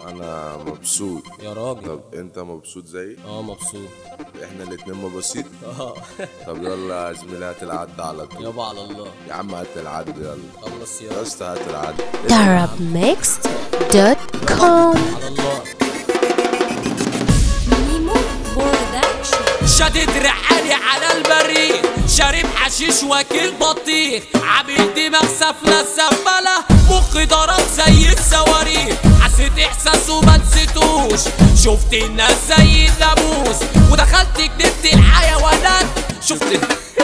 انا مبسوط يا راجل طب انت مبسوط زيي اه مبسوط احنا الاتنين مبسوط اه طب يلا يا زميلي هات العد على طول يابا على الله يا عم هات العد يلا خلص يا يا اسطى هات العد darabmixed.com على الله نيمو برودكشن شديد رحالي على البريق شارب حشيش واكل بطيخ عامل دماغ سفلة سفلة مخي ضرب زي الصواريخ حسيت احساسه ما نسيتوش شفت الناس زي الناموس ودخلت جنينة الحيوانات شفت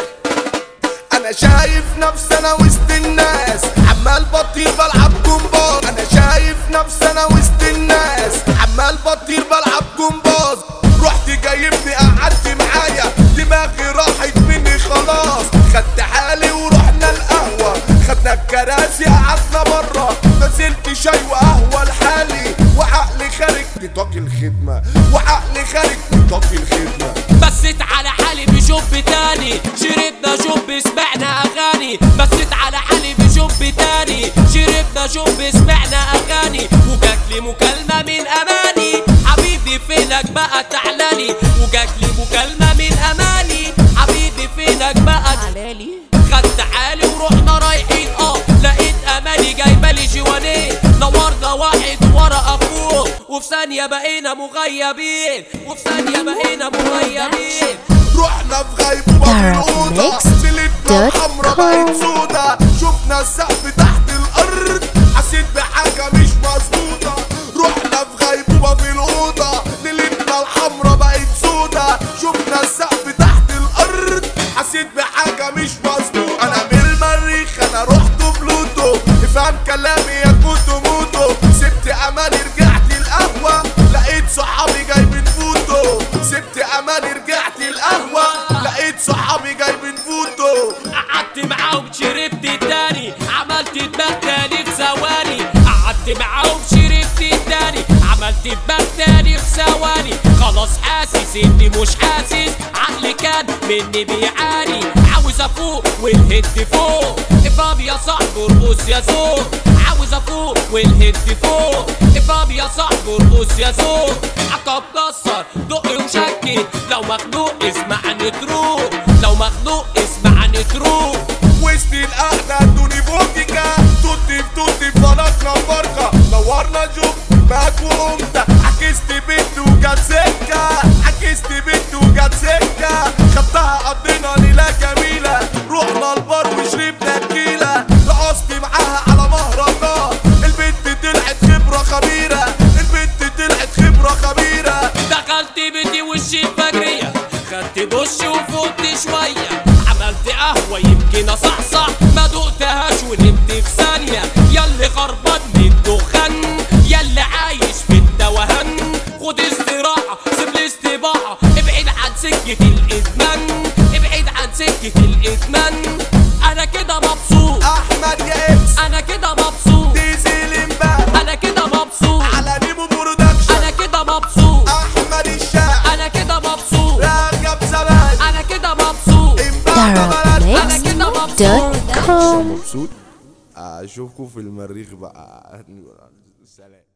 انا شايف نفسي انا وسط الناس عمال بطير بلعب جمباز انا شايف نفسي انا وسط الناس عمال بطير بلعب جمباز رحت جايبني قعدت معايا دماغي راحت مني خلاص خدت حالي ورحنا القهوة خدنا الكراسي قعدنا برا نزلت شاي وقهوة لحالي وعقلي خارج نطاق الخدمة وعقلي خارج نطاق الخدمة بصيت على حالي بجوب تاني شربنا جوب سمعنا اغاني بصيت على حالي بجوب تاني شربنا جوب سمعنا اغاني وجات لي مكالمة من اماني حبيبي فينك بقى تعلاني وجات لي مكالمة من اماني حبيبي فينك بقى تعلاني خدت حالي ورحنا رايحين اه لقيت اماني جايبه لي جوانين نورنا واحد ورا اخوه وفي ثانيه بقينا مغيبين وفي ثانيه بقينا مغيبين رحنا في غيبوبة في الأوضة سلتنا الحمرا بقت سودا شفنا السقف تحت الأرض حسيت بحاجة مش مظبوطة رحنا في غيبوبة في الأوضة ليلتنا الحمرا بقت سودا شفنا السقف تحت الأرض حسيت بحاجة مش مظبوطة أنا من المريخ أنا رحت بلوتو افهم كلامي يا كوتو موتو سبت أماني رجعت القهوة لقيت صحابي جايبين فوتو سبت أماني رجعت القهوة لقيت صحابي جايبين فوتو قعدت معاهم شربت تاني عملت دماغ تاني في ثواني قعدت معاهم شربت تاني عملت دماغ تاني في ثواني خلاص حاسس اني مش حاسس عقلي كان مني بيعاني عاوز افوق والهد فوق افهم يا صاحبي ارقص يا زور عاوز افوق والهد فوق افهم يا صاحبي ارقص يا زور عقب كسر دقي وشكل لو مخنوق اسمعني تروح لو مخنوق اسمعني تروح وسط القعدة ادوني فودكا توتي في توتي في بلدنا فرقة نورنا جوب معاك وقمت عكست بنت وجت سكة عكست بنت وجت سكة خدتها قضينا ليلة جميلة رحنا البار وشربنا تكيلة رقصت معاها على مهرجان البنت طلعت خبرة خبيرة البنت طلعت خبرة خبيرة دخلت بيتي وشي فجرية خدت دش وفوت شوية عملت قهوة يمكن اصحصح ما دقتهاش ونمت في ثانية ياللي خربان من الدخان ياللي عايش في التوهان خد استراحة سيب لي استباحة ابعد عن سكة الادمان ابعد عن سكة الادمان انا كده مبسوط احمد يا اكس انا كده مبسوط ديزل امبارح انا كده مبسوط على نيمو برودكشن انا كده مبسوط احمد الشاعر انا كده مبسوط رجب زمان انا كده مبسوط امبارح بلد darabmixed.com مبسوط اشوفكم في المريخ بقى سلام